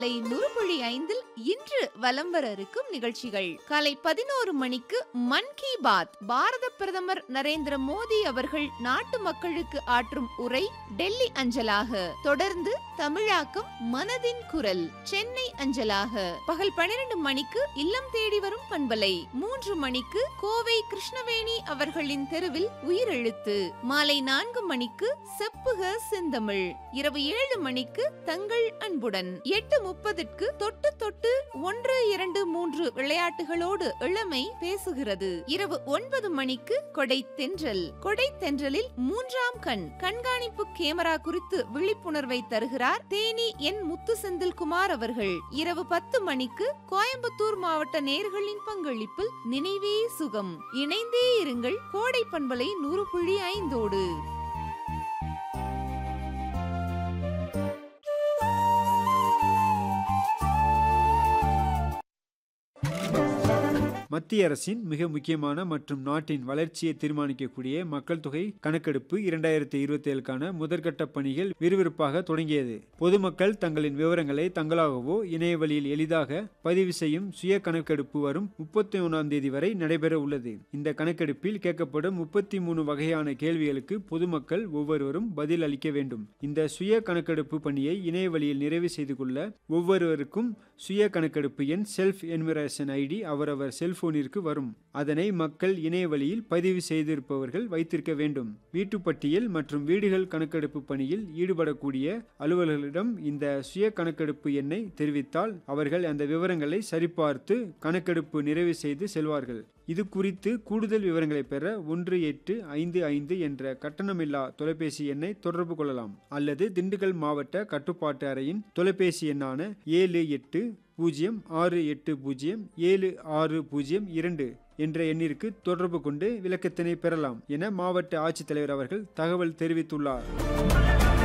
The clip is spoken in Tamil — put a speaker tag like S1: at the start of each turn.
S1: காலை நூறு புள்ளி ஐந்தில் இன்று வலம் வர இருக்கும் நிகழ்ச்சிகள் காலை பதினோரு மணிக்கு மன் கி பாத் பாரத பிரதமர் நரேந்திர மோடி அவர்கள் நாட்டு மக்களுக்கு ஆற்றும் உரை டெல்லி அஞ்சலாக தொடர்ந்து தமிழாக்கம் மனதின் குரல் சென்னை அஞ்சலாக பகல் பன்னிரண்டு மணிக்கு இல்லம் தேடி வரும் பண்பலை மூன்று மணிக்கு கோவை கிருஷ்ணவேணி அவர்களின் தெருவில் உயிரெழுத்து மாலை நான்கு மணிக்கு செப்புக செந்தமிழ் இரவு ஏழு மணிக்கு தங்கள் அன்புடன் எட்டு முப்பதுக்கு தொட்டு தொட்டு ஒன்று இரண்டு மூன்று விளையாட்டுகளோடு இளமை பேசுகிறது இரவு ஒன்பது மணிக்கு கொடை தென்றல் கொடை தென்றலில் மூன்றாம் கண் கண்காணிப்பு கேமரா குறித்து விழிப்புணர்வை தருகிறார் தேனி என் முத்து செந்தில்குமார் அவர்கள் இரவு பத்து மணிக்கு கோயம்புத்தூர் மாவட்ட நேர்களின் பங்களிப்பில் நினைவே சுகம் இணைந்தே இருங்கள் கோடை பண்பலை நூறு புள்ளி ஐந்தோடு
S2: மத்திய அரசின் மிக முக்கியமான மற்றும் நாட்டின் வளர்ச்சியை தீர்மானிக்கக்கூடிய மக்கள் தொகை கணக்கெடுப்பு இரண்டாயிரத்தி இருபத்தி ஏழுக்கான முதற்கட்ட பணிகள் விறுவிறுப்பாக தொடங்கியது பொதுமக்கள் தங்களின் விவரங்களை தங்களாகவோ இணைய வழியில் எளிதாக பதிவு செய்யும் சுய கணக்கெடுப்பு வரும் முப்பத்தி ஒன்றாம் தேதி வரை நடைபெற உள்ளது இந்த கணக்கெடுப்பில் கேட்கப்படும் முப்பத்தி மூணு வகையான கேள்விகளுக்கு பொதுமக்கள் ஒவ்வொருவரும் பதில் அளிக்க வேண்டும் இந்த சுய கணக்கெடுப்பு பணியை இணைய வழியில் நிறைவு செய்து கொள்ள ஒவ்வொருவருக்கும் சுய கணக்கெடுப்பு எண் செல்ஃப் என்விரேஷன் ஐடி அவரவர் செல்போனிற்கு வரும் அதனை மக்கள் இணைய வழியில் பதிவு செய்திருப்பவர்கள் வைத்திருக்க வேண்டும் வீட்டுப்பட்டியல் மற்றும் வீடுகள் கணக்கெடுப்பு பணியில் ஈடுபடக்கூடிய அலுவலர்களிடம் இந்த சுய கணக்கெடுப்பு எண்ணை தெரிவித்தால் அவர்கள் அந்த விவரங்களை சரிபார்த்து கணக்கெடுப்பு நிறைவு செய்து செல்வார்கள் இது குறித்து கூடுதல் விவரங்களை பெற ஒன்று எட்டு ஐந்து ஐந்து என்ற கட்டணமில்லா தொலைபேசி எண்ணை தொடர்பு கொள்ளலாம் அல்லது திண்டுக்கல் மாவட்ட கட்டுப்பாட்டு அறையின் தொலைபேசி எண்ணான ஏழு எட்டு பூஜ்ஜியம் ஆறு எட்டு பூஜ்ஜியம் ஏழு ஆறு பூஜ்ஜியம் இரண்டு என்ற எண்ணிற்கு தொடர்பு கொண்டு விளக்கத்தினை பெறலாம் என மாவட்ட ஆட்சித்தலைவர் அவர்கள் தகவல் தெரிவித்துள்ளார்